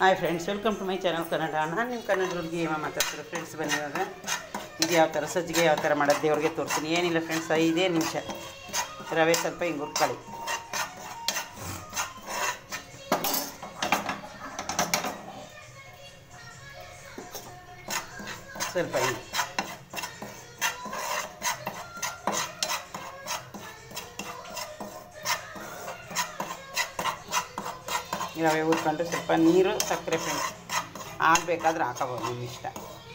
hi friends welcome to my channel Kannada ನಾನು ನಿಮ್ಮ ಕನ್ನಡ ಹುಡುಗಿ ಏಮ ಮಾತಾಡ್ತಿರೋ ಫ್ರೆಂಡ್ಸ್ ಬಂದಿವಾಗ ಇದು ಯಾವ ಥರ ಸಜ್ಜಿಗೆ ಯಾವ ಥರ ಮಾಡೋದು ದೇವ್ರಿಗೆ ತೋರಿಸ್ತೀನಿ ಏನಿಲ್ಲ ಫ್ರೆಂಡ್ಸ್ ಐದೇ ನಿಮಿಷ ರವೆ ಸ್ವಲ್ಪ ಹಿಂಗೆ ಹುರ್ಕೊಳ್ಳಿ ಸ್ವಲ್ಪ ಹಿಂಗೆ ರವೆ ಹುರ್ಕೊಂಡು ಸ್ವಲ್ಪ ನೀರು ಸಕ್ಕರೆ ಫ್ರೆಂಡ್ಸ್ ಹಾಕ್ಬೇಕಾದ್ರೆ ಹಾಕೋಬೋದು ನಿಮ್ಮ ಇಷ್ಟ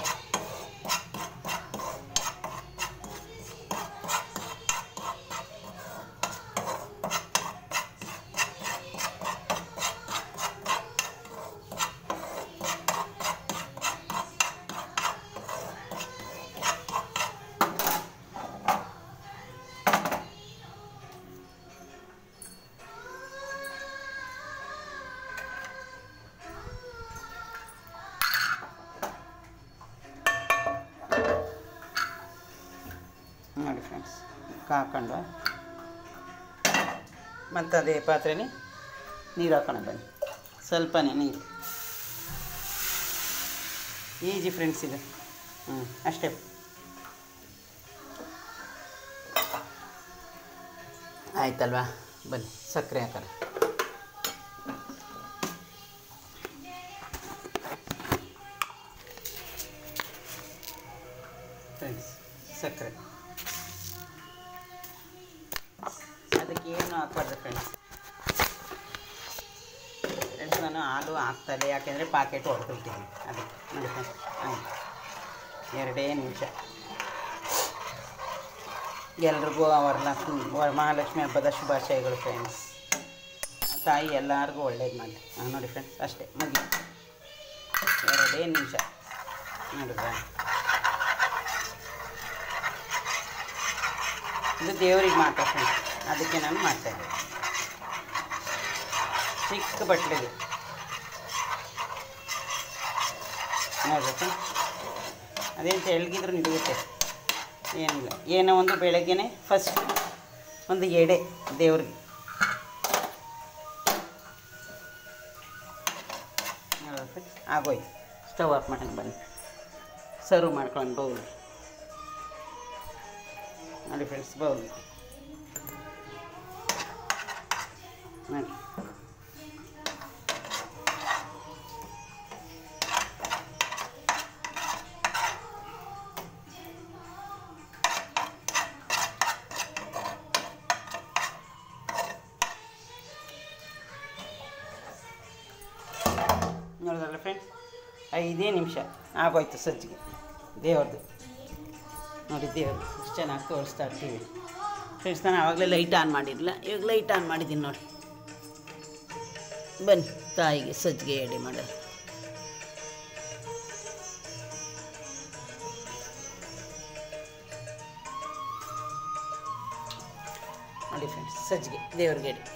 ನೋಡಿ ಫ್ರೆಂಡ್ಸ್ ಹಾಕೊಂಡು ಮತ್ತು ಅದೇ ಪಾತ್ರೆಲಿ ನೀರು ಹಾಕೋಣ ಬನ್ನಿ ಸ್ವಲ್ಪನೇ ನೀರು ಈಜಿ ಫ್ರೆಂಡ್ಸ್ ಇದು ಹ್ಞೂ ಅಷ್ಟೇ ಆಯ್ತಲ್ವಾ ಬನ್ನಿ ಸಕ್ಕರೆ ಹಾಕೋಣ ಫ್ರೆಂಡ್ಸ್ ಸಕ್ಕರೆ ಅದಕ್ಕೆ ಏನು ಹಾಕ್ಬಾರ್ದು ಫ್ರೆಂಡ್ಸ್ ಫ್ರೆಂಡ್ಸ್ ನಾನು ಹಾಲು ಹಾಕ್ತಲೆ ಯಾಕೆಂದರೆ ಪಾಕೆಟ್ ಹೊಡೆದ್ಬಿಟ್ಟಿದ್ದೀನಿ ಅದಕ್ಕೆ ನೋಡಿ ಫ್ರೆಂಡ್ಸ್ ಹಂಗೆ ಎರಡೇ ನಿಮಿಷ ಎಲ್ರಿಗೂ ವರಲಕ್ಷ್ಮಿ ವರ ಮಹಾಲಕ್ಷ್ಮಿ ಹಬ್ಬದ ಶುಭಾಶಯಗಳು ಫ್ರೆಂಡ್ಸ್ ತಾಯಿ ಎಲ್ಲರಿಗೂ ಒಳ್ಳೇದು ಮಾಡಿ ಹಾಂ ನೋಡಿ ಫ್ರೆಂಡ್ಸ್ ಅಷ್ಟೇ ಮುಗಿ ಎರಡೇ ನಿಮಿಷ ನೋಡಿದ್ರಾ ಇದು ದೇವರಿಗೆ ಮಾತ್ರ ಫ್ರೆಂಡ್ಸ್ ಅದಕ್ಕೆ ನಾನು ಮಾಡ್ತಾಯಿದ್ದೆ ಚಿಕ್ಕ ಬಟ್ಲಿಗೆ ನೋಡ್ಬೇಕು ಅದೇನು ತೆಳ್ಳಗಿದ್ರು ಹಿಡಿಯುತ್ತೆ ಏನಿಲ್ಲ ಏನೋ ಒಂದು ಬೆಳಗ್ಗೆನೆ ಫಸ್ಟ್ ಒಂದು ಎಡೆ ದೇವ್ರಿಗೆ ನೋಡ್ಬೇಕು ಆಗೋಯ್ತು ಸ್ಟವ್ ಆಫ್ ಮಾಡೋಣ ಬನ್ನಿ ಸರ್ವ್ ಮಾಡ್ಕೊಂಡು ಬೌಲ್ ನೋಡಿ ಫ್ರೆಂಡ್ಸ್ ಬೌಲ್ ನೋಡಿ ನೋಡಿದ್ರಲ್ಲ ಫ್ರೆಂಡ್ಸ್ ಐದೇ ನಿಮಿಷ ಆಗೋಯ್ತು ಸಜ್ಜಿಗೆ ದೇವ್ರದ್ದು ನೋಡಿ ದೇವ್ರು ಇಷ್ಟು ಚೆನ್ನಾಗಿ ತೋರಿಸ್ತಾ ಇರ್ತೀವಿ ಫ್ರೆಂಡ್ಸ್ ನಾನು ಆವಾಗಲೇ ಲೈಟ್ ಆನ್ ಮಾಡಿರಲಿಲ್ಲ ಇವಾಗ ಲೈಟ್ ಆನ್ ಮಾಡಿದ್ದೀನಿ ನೋಡಿ ಬನ್ನಿ ತಾಯಿಗೆ ಸಜ್ಜಿಗೆ ಎಡೆ ಮಾಡೋದು ನೋಡಿ ಫ್ರೆಂಡ್ಸ್ ಸಜ್ಜಿಗೆ ದೇವ್ರಿಗೆ ಎಡೆ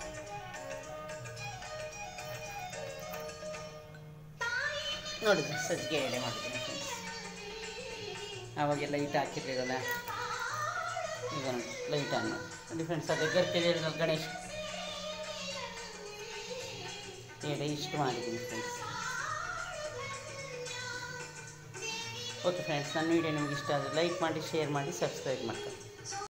ನೋಡಿದ್ರೆ ಸಜ್ಜಿಗೆ ಎಡೆ ಮಾಡಿದ್ದೀನಿ ಫ್ರೆಂಡ್ಸ್ ಆವಾಗೆಲ್ಲ ಲೈಟ್ ಹಾಕಿರ್ಲಿಲ್ಲ ಈಗ ನೋಡಿ ಲೈಟ್ ಆನ್ ಮಾಡಿ ನೋಡಿ ಫ್ರೆಂಡ್ಸ್ ಅದೇ ಗರ್ತಿಲಿ ಗಣೇಶ್ ಎಡೆ ಇಷ್ಟು ಮಾಡಿದ್ದೀನಿ ಫ್ರೆಂಡ್ಸ್ ಓಕೆ ಫ್ರೆಂಡ್ಸ್ ನನ್ನ ವೀಡಿಯೋ ನಿಮ್ಗೆ ಇಷ್ಟ ಆದರೆ ಲೈಕ್ ಮಾಡಿ ಶೇರ್ ಮಾಡಿ ಸಬ್ಸ್ಕ್ರೈಬ್ ಮಾಡ್ಕೊಳ್ಳಿ